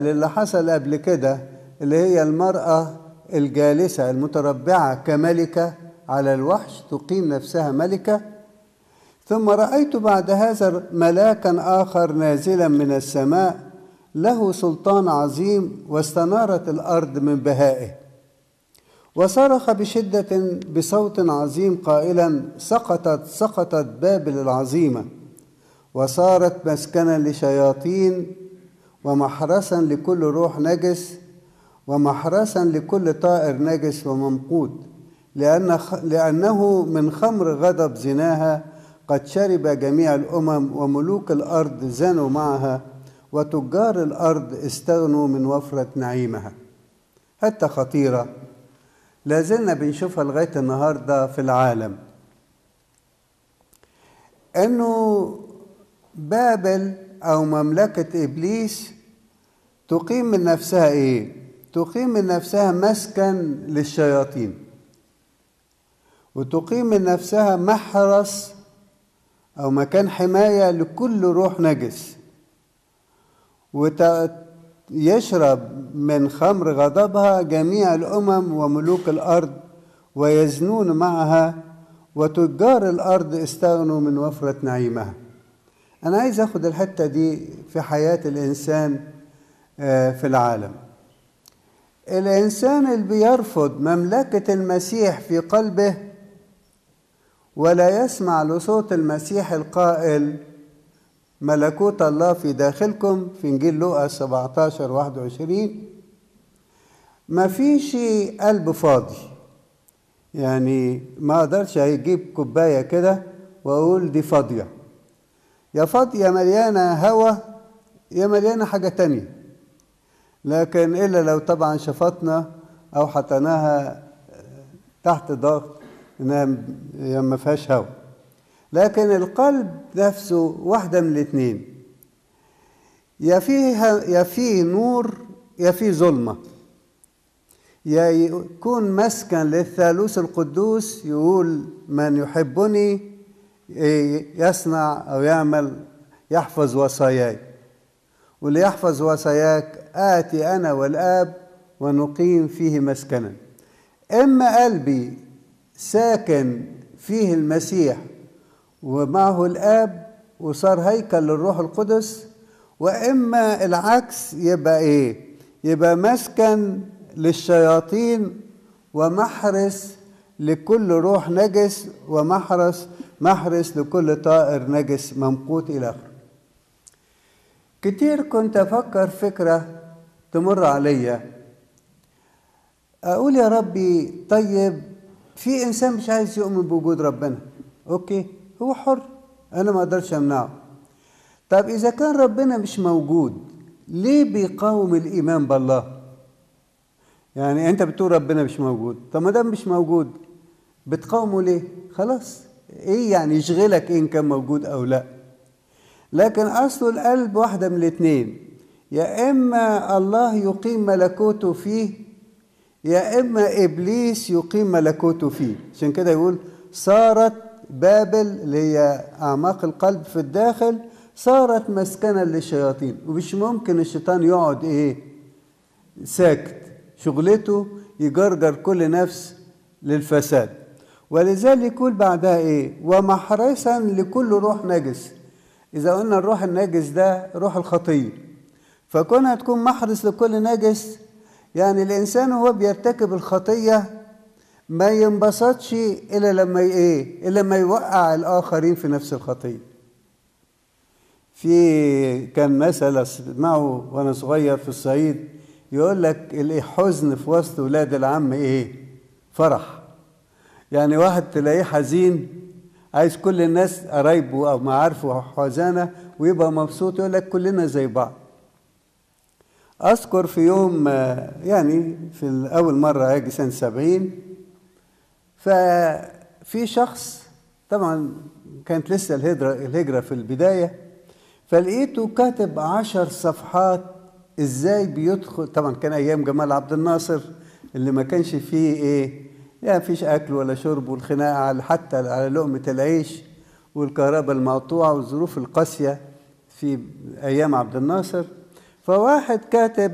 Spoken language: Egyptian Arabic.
اللي حصل قبل كده اللي هي المرأة الجالسة المتربعة كملكة على الوحش تقيم نفسها ملكة ثم رأيت بعد هذا ملاكا آخر نازلا من السماء له سلطان عظيم واستنارت الأرض من بهائه وصرخ بشدة بصوت عظيم قائلا سقطت سقطت بابل العظيمة وصارت مسكنا لشياطين ومحرسا لكل روح نجس ومحرسا لكل طائر نجس وممقوت لأن لأنه من خمر غضب زناها قد شرب جميع الأمم وملوك الأرض زنوا معها وتجار الأرض استغنوا من وفرة نعيمها حتى خطيرة لازلنا بنشوفها لغاية النهاردة في العالم أنه بابل أو مملكة إبليس تقيم من نفسها إيه؟ تقيم من نفسها مسكن للشياطين وتقيم من نفسها محرس أو مكان حماية لكل روح نجس ويشرب من خمر غضبها جميع الأمم وملوك الأرض ويزنون معها وتجار الأرض استغنوا من وفرة نعيمها أنا عايز أخد الحتة دي في حياة الإنسان في العالم الإنسان اللي بيرفض مملكة المسيح في قلبه ولا يسمع لصوت المسيح القائل ملكوت الله في داخلكم في إنجيل لوقا 17 21 ما فيش قلب فاضي يعني ما اقدرش اجيب كوبايه كده واقول دي فاضيه يا فاضيه مليانه هوا يا مليانه حاجه تانية لكن الا لو طبعا شفطنا او حطيناها تحت ضغط انها ما فيهاش هوا لكن القلب نفسه واحده من الاثنين يا فيه يا فيه نور يا فيه ظلمه يا يكون مسكن للثالوث القدوس يقول من يحبني يصنع او يعمل يحفظ وصاياي واللي يحفظ وصاياك آتي أنا والآب ونقيم فيه مسكنا إما قلبي ساكن فيه المسيح ومعه الآب وصار هيكل للروح القدس وإما العكس يبقى إيه يبقى مسكن للشياطين ومحرس لكل روح نجس ومحرس محرس لكل طائر نجس ممقوت إلى آخره كتير كنت أفكر فكرة تمر عليا أقول يا ربي طيب في إنسان مش عايز يؤمن بوجود ربنا أوكي هو حر أنا ما أقدرش أمنعه طب إذا كان ربنا مش موجود ليه بيقاوم الإيمان بالله يعني أنت بتقول ربنا مش موجود طب ما دام مش موجود بتقاومه ليه خلاص إيه يعني يشغلك إن كان موجود أو لأ لكن أصل القلب واحدة من الاثنين يا إما الله يقيم ملكوته فيه يا إما إبليس يقيم ملكوته فيه عشان كده يقول صارت بابل اللي هي أعماق القلب في الداخل صارت مسكنا للشياطين ومش ممكن الشيطان يقعد إيه ساكت شغلته يجرجر كل نفس للفساد ولذلك يقول بعدها إيه ومحرسا لكل روح نجس إذا قلنا الروح النجس ده روح الخطية فكونها تكون محرس لكل نجس يعني الإنسان وهو بيرتكب الخطية ما ينبسطش إلا لما إيه إلا لما يوقع الآخرين في نفس الخطية في كان مثل أسمعه وأنا صغير في الصعيد يقول لك الحزن في وسط ولاد العم إيه فرح يعني واحد تلاقيه حزين عايز كل الناس قرايبه او معارفه حزانه ويبقى مبسوط يقول لك كلنا زي بعض اذكر في يوم يعني في اول مره اجي سنه سبعين ففي شخص طبعا كانت لسه الهجرة, الهجرة في البداية فلقيته كاتب عشر صفحات ازاي بيدخل طبعا كان ايام جمال عبد الناصر اللي ما كانش فيه ايه يعني فيش أكل ولا شرب والخناقة على حتى على لقمة العيش والكهرباء المقطوعة والظروف القاسية في أيام عبد الناصر فواحد كاتب